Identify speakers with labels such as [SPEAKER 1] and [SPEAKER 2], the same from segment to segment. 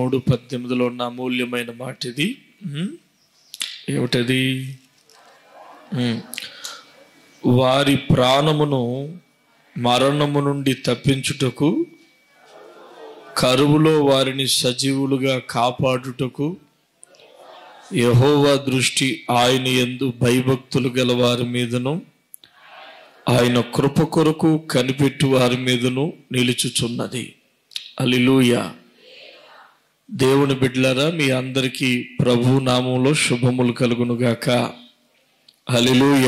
[SPEAKER 1] మూడు పద్దెనిమిదిలో ఉన్న అమూల్యమైన మాట ఇది ఉమ్, ఏమిటది ఉమ్, వారి ప్రాణమును మరణము నుండి తప్పించుటకు కరువులో వారిని సజీవులుగా కాపాడుటకు యహోవా దృష్టి ఆయన యందు భయభక్తులు గల వారి మీదను ఆయన కృప కొరకు కనిపెట్టు వారి మీదను నిలుచుచున్నది అలిలూయ దేవుని బిడ్డలారా మీ అందరికీ ప్రభు నామంలో శుభములు కలుగునుగాక అలిలూయ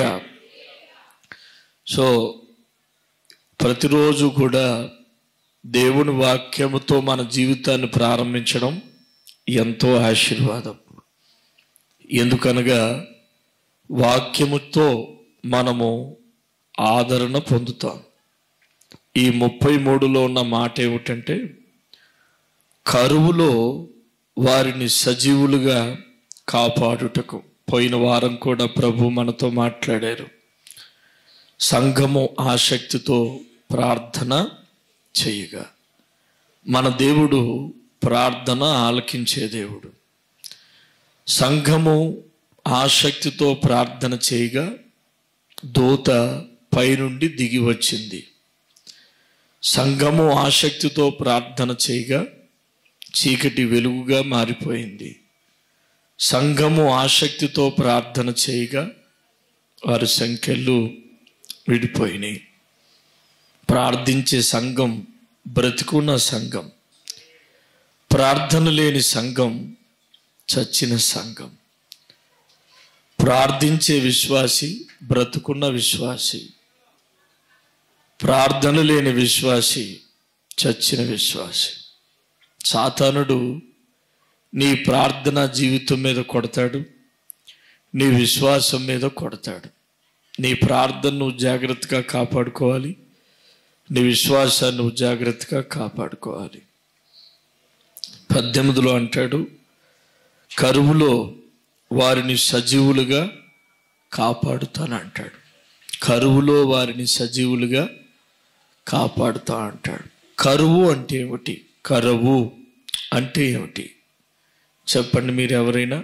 [SPEAKER 1] సో ప్రతిరోజు కూడా దేవుని వాక్యముతో మన జీవితాన్ని ప్రారంభించడం ఎంతో ఆశీర్వాదం ఎందుకనగా వాక్యముతో మనము ఆదరణ పొందుతాం ఈ ముప్పై మూడులో ఉన్న మాట ఏమిటంటే కరువులో వారిని సజీవులుగా కాపాడుటకు పోయిన వారం కూడా ప్రభు మనతో మాట్లాడారు సంఘము ఆసక్తితో ప్రార్థన చేయగా మన దేవుడు ప్రార్థన ఆలకించే దేవుడు సంఘము ఆసక్తితో ప్రార్థన చేయగా దూత పైనుండి దిగి వచ్చింది సంఘము ఆసక్తితో ప్రార్థన చేయగా చీకటి వెలుగుగా మారిపోయింది సంఘము ఆసక్తితో ప్రార్థన చేయగా వారి సంఖ్యలు విడిపోయినాయి ప్రార్థించే సంఘం బ్రతికున్న సంఘం ప్రార్థన లేని సంఘం చచ్చిన సంఘం ప్రార్థించే విశ్వాసి బ్రతుకున్న విశ్వాసి ప్రార్థన లేని విశ్వాసి చచ్చిన విశ్వాసి సాతానుడు నీ ప్రార్థన జీవితం మీద కొడతాడు నీ విశ్వాసం మీద కొడతాడు నీ ప్రార్థన నువ్వు జాగ్రత్తగా కాపాడుకోవాలి నీ విశ్వాసాన్ని నువ్వు జాగ్రత్తగా కాపాడుకోవాలి పద్దెనిమిదిలో అంటాడు కరువులో వారిని సజీవులుగా కాపాడుతాను అంటాడు కరువులో వారిని సజీవులుగా కాపాడుతా అంటాడు కరువు అంటే ఏమిటి కరువు అంటే ఏమిటి చెప్పండి మీరు ఎవరైనా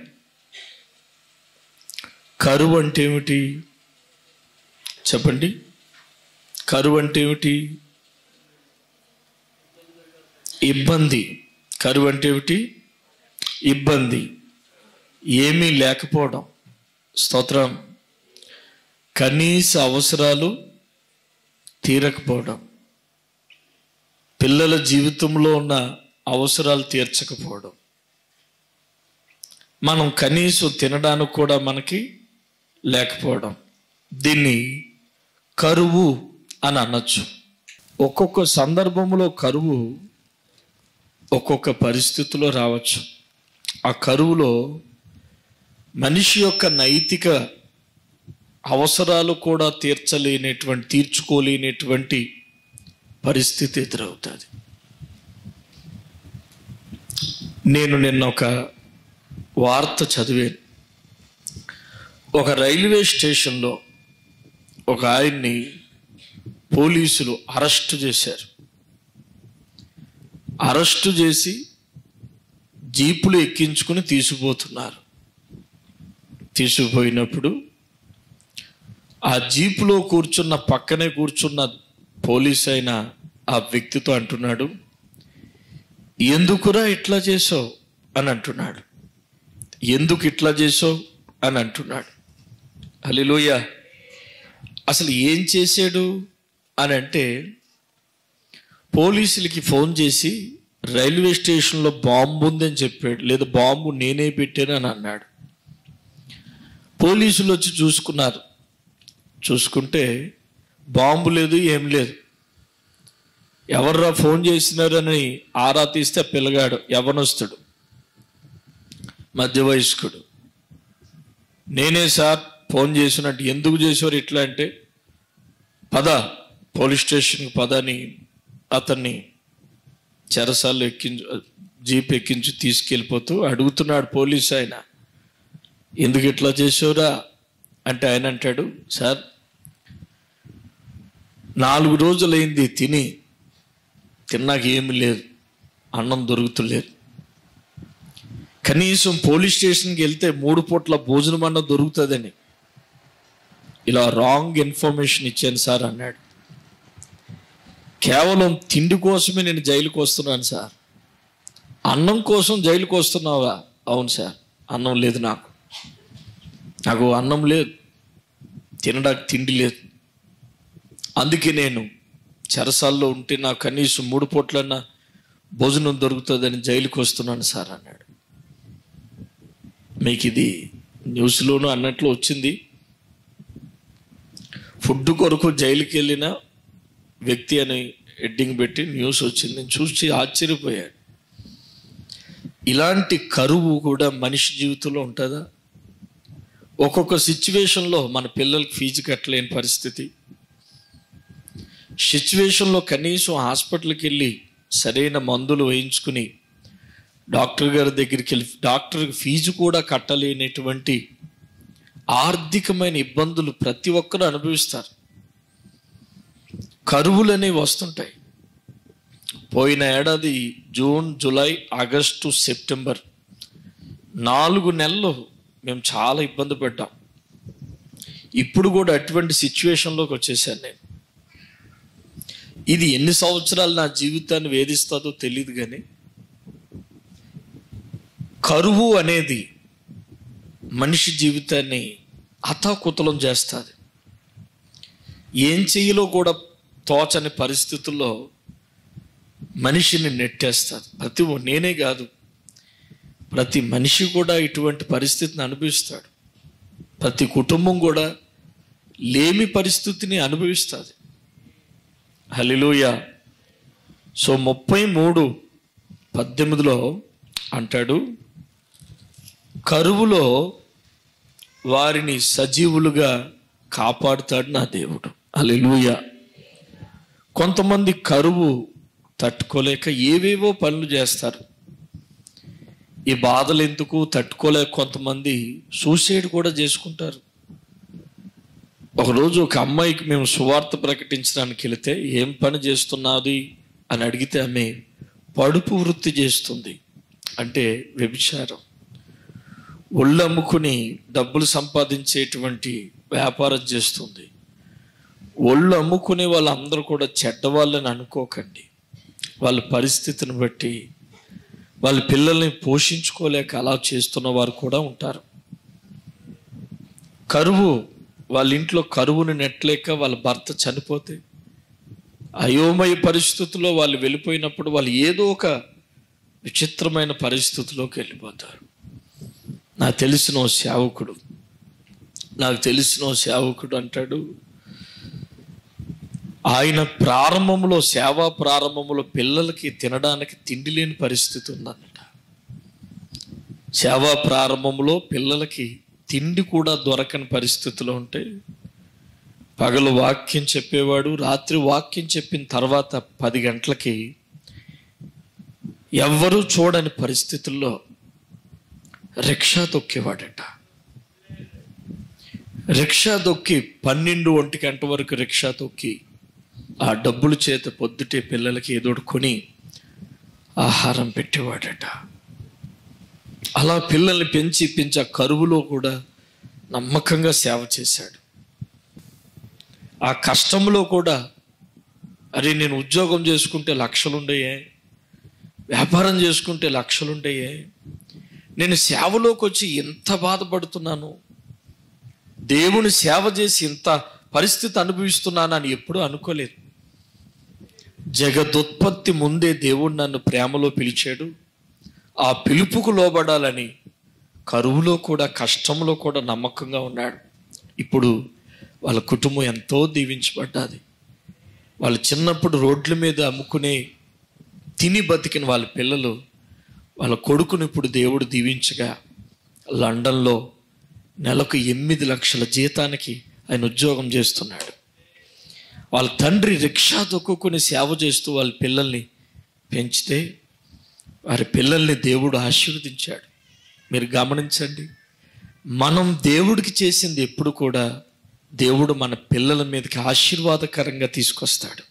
[SPEAKER 1] కరువు అంటే ఏమిటి చెప్పండి కరువు అంటే ఏమిటి ఇబ్బంది కరువు అంటే ఏమిటి ఇబ్బంది ఏమీ లేకపోవడం స్తోత్రం కనీస అవసరాలు తీరకపోవడం పిల్లల జీవితంలో ఉన్న అవసరాలు తీర్చకపోవడం మనం కనీసం తినడానికి కూడా మనకి లేకపోవడం దీన్ని కరువు అని అనొచ్చు ఒక్కొక్క సందర్భంలో కరువు ఒక్కొక్క పరిస్థితిలో రావచ్చు ఆ కరువులో మనిషి యొక్క నైతిక అవసరాలు కూడా తీర్చలేనటువంటి తీర్చుకోలేనటువంటి పరిస్థితి ఎదురవుతుంది నేను నిన్న ఒక వార్త చదివాను ఒక రైల్వే స్టేషన్లో ఒక ఆయన్ని పోలీసులు అరెస్టు చేశారు అరెస్టు చేసి జీపులు ఎక్కించుకుని తీసుకుపోతున్నారు తీసుకుపోయినప్పుడు ఆ జీపులో కూర్చున్న పక్కనే కూర్చున్న పోలీస్ అయిన ఆ వ్యక్తితో అంటున్నాడు ఎందుకురా ఇట్లా చేసావు అని అంటున్నాడు ఎందుకు ఇట్లా చేసావు అని అంటున్నాడు అలిలోయ అసలు ఏం చేశాడు అని అంటే పోలీసులకి ఫోన్ చేసి రైల్వే స్టేషన్లో బాంబు ఉందని చెప్పాడు లేదా బాంబు నేనే పెట్టాను అని అన్నాడు పోలీసులు వచ్చి చూసుకున్నారు చూసుకుంటే బాంబు లేదు ఏం లేదు ఎవర్రా ఫోన్ చేసినారని ఆరా తీస్తే పిల్లగాడు యవనస్తుడు మధ్య వయస్కుడు నేనే సార్ ఫోన్ చేసినట్టు ఎందుకు చేసేవారు ఇట్లా అంటే పద పోలీస్ స్టేషన్కి పదని అతన్ని చెరసాల్లో ఎక్కించు జీప్ ఎక్కించి తీసుకెళ్ళిపోతూ అడుగుతున్నాడు పోలీస్ ఆయన ఎందుకు ఇట్లా చేసావురా అంటే ఆయన అంటాడు సార్ నాలుగు రోజులైంది తిని తిన్నాక ఏమి లేదు అన్నం దొరుకుతలేదు కనీసం పోలీస్ స్టేషన్కి వెళ్తే మూడు పూట్ల భోజనం అన్న దొరుకుతుందని ఇలా రాంగ్ ఇన్ఫర్మేషన్ ఇచ్చాను సార్ అన్నాడు కేవలం తిండి కోసమే నేను జైలుకి వస్తున్నాను సార్ అన్నం కోసం జైలుకి వస్తున్నావా అవును సార్ అన్నం లేదు నాకు నాకు అన్నం లేదు తినడానికి తిండి లేదు అందుకే నేను చెరసాల్లో ఉంటే నాకు కనీసం మూడు పూట్లన్నా భోజనం దొరుకుతుందని జైలుకి వస్తున్నాను సార్ అన్నాడు మీకు ఇది న్యూస్లోనూ అన్నట్లు వచ్చింది ఫుడ్ కొరకు జైలుకి వెళ్ళిన వ్యక్తి అని హెడ్డింగ్ పెట్టి న్యూస్ వచ్చింది నేను చూసి ఆశ్చర్యపోయాడు ఇలాంటి కరువు కూడా మనిషి జీవితంలో ఉంటుందా ఒక్కొక్క సిచ్యువేషన్లో మన పిల్లలకి ఫీజు కట్టలేని పరిస్థితి సిచ్యువేషన్లో కనీసం హాస్పిటల్కి వెళ్ళి సరైన మందులు వేయించుకుని డాక్టర్ గారి దగ్గరికి వెళ్ళి డాక్టర్కి ఫీజు కూడా కట్టలేనటువంటి ఆర్థికమైన ఇబ్బందులు ప్రతి ఒక్కరూ అనుభవిస్తారు కరువులు అనేవి వస్తుంటాయి పోయిన ఏడాది జూన్ జూలై ఆగస్టు సెప్టెంబర్ నాలుగు నెలలు మేము చాలా ఇబ్బంది పడ్డాం ఇప్పుడు కూడా అటువంటి సిచ్యువేషన్లోకి వచ్చేసాను నేను ఇది ఎన్ని సంవత్సరాలు నా జీవితాన్ని వేధిస్తుందో తెలియదు కానీ కరువు అనేది మనిషి జీవితాన్ని అతాకుతలం చేస్తుంది ఏం చెయ్యలో కూడా తోచని పరిస్థితుల్లో మనిషిని నెట్టేస్తుంది ప్రతి ఒ- నేనే కాదు ప్రతి మనిషి కూడా ఇటువంటి పరిస్థితిని అనుభవిస్తాడు ప్రతి కుటుంబం కూడా లేమి పరిస్థితిని అనుభవిస్తుంది హలిలోయ సో ముప్పై మూడు పద్దెనిమిదిలో అంటాడు కరువులో వారిని సజీవులుగా కాపాడుతాడు నా దేవుడు హలిలోయ కొంతమంది కరువు తట్టుకోలేక ఏవేవో పనులు చేస్తారు ఈ బాధలు ఎందుకు తట్టుకోలేక కొంతమంది సూసైడ్ కూడా చేసుకుంటారు ఒకరోజు ఒక అమ్మాయికి మేము సువార్త ప్రకటించడానికి వెళితే ఏం పని చేస్తున్నది అని అడిగితే ఆమె పడుపు వృత్తి చేస్తుంది అంటే వ్యభిచారం ఒళ్ళు అమ్ముకుని డబ్బులు సంపాదించేటువంటి వ్యాపారం చేస్తుంది ఒళ్ళు అమ్ముకునే వాళ్ళందరూ కూడా చెడ్డవాళ్ళని అనుకోకండి వాళ్ళ పరిస్థితిని బట్టి వాళ్ళ పిల్లల్ని పోషించుకోలేక అలా చేస్తున్న వారు కూడా ఉంటారు కరువు వాళ్ళ ఇంట్లో కరువును నెట్టలేక వాళ్ళ భర్త చనిపోతే అయోమయ పరిస్థితుల్లో వాళ్ళు వెళ్ళిపోయినప్పుడు వాళ్ళు ఏదో ఒక విచిత్రమైన పరిస్థితిలోకి వెళ్ళిపోతారు నాకు తెలిసిన ఓ సేవకుడు నాకు తెలిసిన ఓ సేవకుడు అంటాడు ఆయన ప్రారంభంలో సేవా ప్రారంభంలో పిల్లలకి తినడానికి తిండి లేని పరిస్థితి ఉందన్నట సేవా ప్రారంభంలో పిల్లలకి తిండి కూడా దొరకని పరిస్థితిలో ఉంటే పగలు వాక్యం చెప్పేవాడు రాత్రి వాక్యం చెప్పిన తర్వాత పది గంటలకి ఎవ్వరూ చూడని పరిస్థితుల్లో రిక్షా తొక్కేవాడట రిక్షా తొక్కి పన్నెండు ఒంటి గంట వరకు రిక్షా తొక్కి ఆ డబ్బుల చేత పొద్దుటే పిల్లలకి ఏదోటి కొని ఆహారం పెట్టేవాడట అలా పిల్లల్ని పెంచి పెంచి ఆ కరువులో కూడా నమ్మకంగా సేవ చేశాడు ఆ కష్టంలో కూడా అరే నేను ఉద్యోగం చేసుకుంటే లక్షలుండయే వ్యాపారం చేసుకుంటే లక్షలుండయే నేను సేవలోకి వచ్చి ఎంత బాధపడుతున్నాను దేవుని సేవ చేసి ఇంత పరిస్థితి అనుభవిస్తున్నానని ఎప్పుడూ అనుకోలేదు జగదుత్పత్తి ముందే దేవుడు నన్ను ప్రేమలో పిలిచాడు ఆ పిలుపుకు లోబడాలని కరువులో కూడా కష్టంలో కూడా నమ్మకంగా ఉన్నాడు ఇప్పుడు వాళ్ళ కుటుంబం ఎంతో దీవించబడ్డది వాళ్ళు చిన్నప్పుడు రోడ్ల మీద అమ్ముకునే తిని బతికిన వాళ్ళ పిల్లలు వాళ్ళ కొడుకుని ఇప్పుడు దేవుడు దీవించగా లండన్లో నెలకు ఎనిమిది లక్షల జీతానికి ఆయన ఉద్యోగం చేస్తున్నాడు వాళ్ళ తండ్రి రిక్షా తొక్కుని సేవ చేస్తూ వాళ్ళ పిల్లల్ని పెంచితే వారి పిల్లల్ని దేవుడు ఆశీర్వదించాడు మీరు గమనించండి మనం దేవుడికి చేసింది ఎప్పుడు కూడా దేవుడు మన పిల్లల మీదకి ఆశీర్వాదకరంగా తీసుకొస్తాడు